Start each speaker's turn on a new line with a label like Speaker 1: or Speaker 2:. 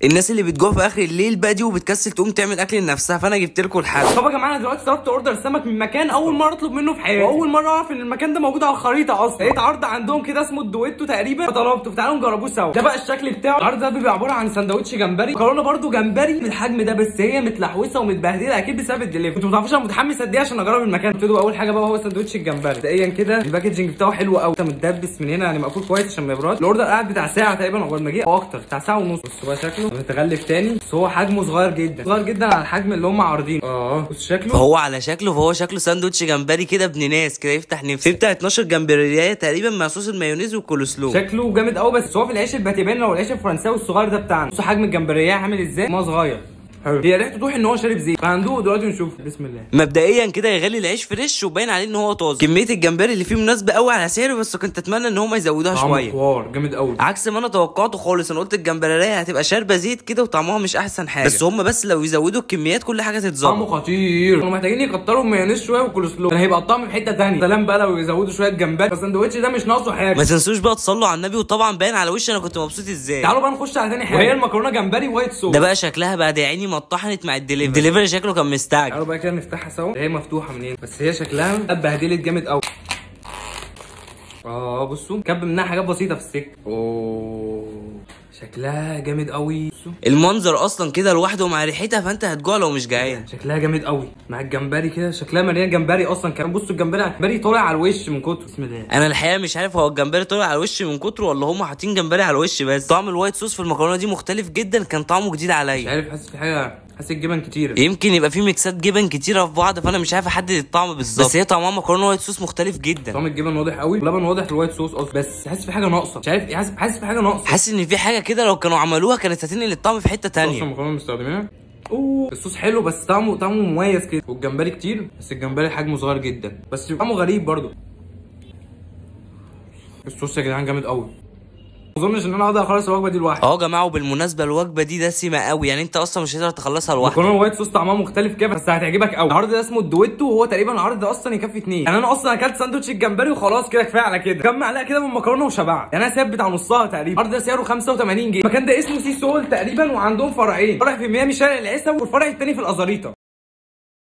Speaker 1: الناس اللي بتجوع في اخر الليل بقى دي وبتكسل تقوم تعمل اكل لنفسها فانا جبت لكم الحل
Speaker 2: طب يا جماعه انا دلوقتي طلبت اوردر سمك من مكان اول مره اطلب منه في حياتي واول مره اعرف ان المكان ده موجود على الخريطه اصلا لقيت عرض عندهم كده اسمه الدويتو تقريبا فطلبته فتعالوا نجربوه سوا ده بقى الشكل بتاعه العرض ده بيبقى عباره عن سندوتش جمبري مكرونه برده جمبري من الحجم ده بس هي متلحوسه ومتبهدله اكيد بسبب الدليفري انتوا ما تعرفوش انا متحمس قد ايه عشان اجرب المكان قلت له اول حاجه بقى هو سندوتش الجمبري مبدئيا كده الباكجنج بتاعه حلو قوي متدبس من هنا يعني مقفول كويس عشان ما يبردش الاوردر قاعد بتاع ساعه تقريبا عقبال ما جه او اكتر بتاع ساعه ونص بص بقى شكله متغلف تاني بس هو حجمه صغير جدا صغير جدا على الحجم اللي هم عارضينه اه بص شكله
Speaker 1: فهو على شكله فهو شكله ساندوتش جمبري كده ابن ناس كده يفتح نفسي في بتاع 12 جمبريه تقريبا مع صوص المايونيز والكولسلو
Speaker 2: شكله جامد قوي بس هو في العيش الباتيبان لو العيش الفرنساوي الصغير ده بتاعنا بص حجم الجمبريه عامل ازاي ما صغير حلو هي ريحته توحي ان هو شارب زيت فهندوق دلوقتي ونشوف بسم الله
Speaker 1: مبدئيا كده يغلي العيش فريش وباين عليه ان هو طازه كميه الجمبري اللي فيه مناسبه قوي على سعره بس كنت اتمنى ان هم يزودوها
Speaker 2: طعمه
Speaker 1: شويه
Speaker 2: حوار جامد قوي
Speaker 1: عكس ما انا توقعته خالص انا قلت الجمبريه هتبقى شاربه زيت كده وطعمها مش احسن حاجه بس هم بس لو يزودوا الكميات كل حاجه
Speaker 2: طعمه
Speaker 1: تتظبط
Speaker 2: خطير كانوا محتاجين يكتروا المايونيز شويه والكولسلو كان هيبقى الطعم في حته ثانيه سلام بقى لو يزودوا شويه جمبري بس الساندوتش ده مش ناقصه حاجه
Speaker 1: ما تنسوش بقى تصلوا على النبي وطبعا باين على وشي انا كنت مبسوط ازاي
Speaker 2: تعالوا بقى نخش على تاني حاجه وهي المكرونه جمبري وايت صوص
Speaker 1: ده بقى شكلها بعد يا عيني ما اتطحنت مع الدليفري الدليفري شكله كان مستعجل
Speaker 2: تعالوا بقى كده نفتحها سوا هي مفتوحه منين بس هي شكلها اتبهدلت جامد قوي اه بصوا كب منها حاجات بسيطه في السكه اوه شكلها جامد قوي بصوا
Speaker 1: المنظر اصلا كده لوحده مع ريحتها فانت هتجوع لو مش جعان
Speaker 2: شكلها جامد قوي مع الجمبري كده شكلها مليان جمبري اصلا كمان بصوا الجمبري الجمبري طالع على الوش من كتر بسم الله
Speaker 1: انا الحقيقه مش عارف هو الجمبري طلع على الوش من كتره ولا هم حاطين جمبري على الوش بس طعم الوايت صوص في المكرونه دي مختلف جدا كان طعمه جديد
Speaker 2: مش
Speaker 1: عليا
Speaker 2: عارف حاسس في حاجه حاسس الجبن كتير
Speaker 1: يمكن يبقى في ميكسات جبن كتيره في بعض فانا مش عارف احدد الطعم بالظبط بس هي طعمها مكرونه وايت صوص مختلف جدا
Speaker 2: طعم الجبن واضح قوي اللبن واضح في الوايت صوص اصلا بس حاسس في حاجه ناقصه مش عارف إيه، حاسس حاسس في حاجه ناقصه
Speaker 1: حاسس ان في حاجه كده لو كانوا عملوها كانت هتنقل الطعم في حته
Speaker 2: اصلا
Speaker 1: تانية
Speaker 2: المكرونه مستخدمينها اوه الصوص حلو بس طعمه طعمه مميز كده والجمبري كتير بس الجمبري حجمه صغير جدا بس طعمه غريب برضه الصوص يا جدعان جامد قوي ما اظنش ان انا اقدر اخلص الوجبه دي لوحدي
Speaker 1: اه يا جماعه وبالمناسبه الوجبه دي دسمه قوي يعني انت اصلا مش هتقدر تخلصها لوحدك
Speaker 2: المكرونه وايت صوص طعمها مختلف كده بس هتعجبك قوي العرض ده اسمه الدويتو وهو تقريبا العرض ده اصلا يكفي اتنين يعني انا اصلا اكلت ساندوتش الجمبري وخلاص كده كفايه على كده كم معلقه كده من المكرونه وشبعت يعني انا سايب بتاع نصها تقريبا العرض ده سعره 85 جنيه المكان ده اسمه سي سول تقريبا وعندهم فرعين فرع في ميامي شارع العيسى والفرع التاني في الازاريطه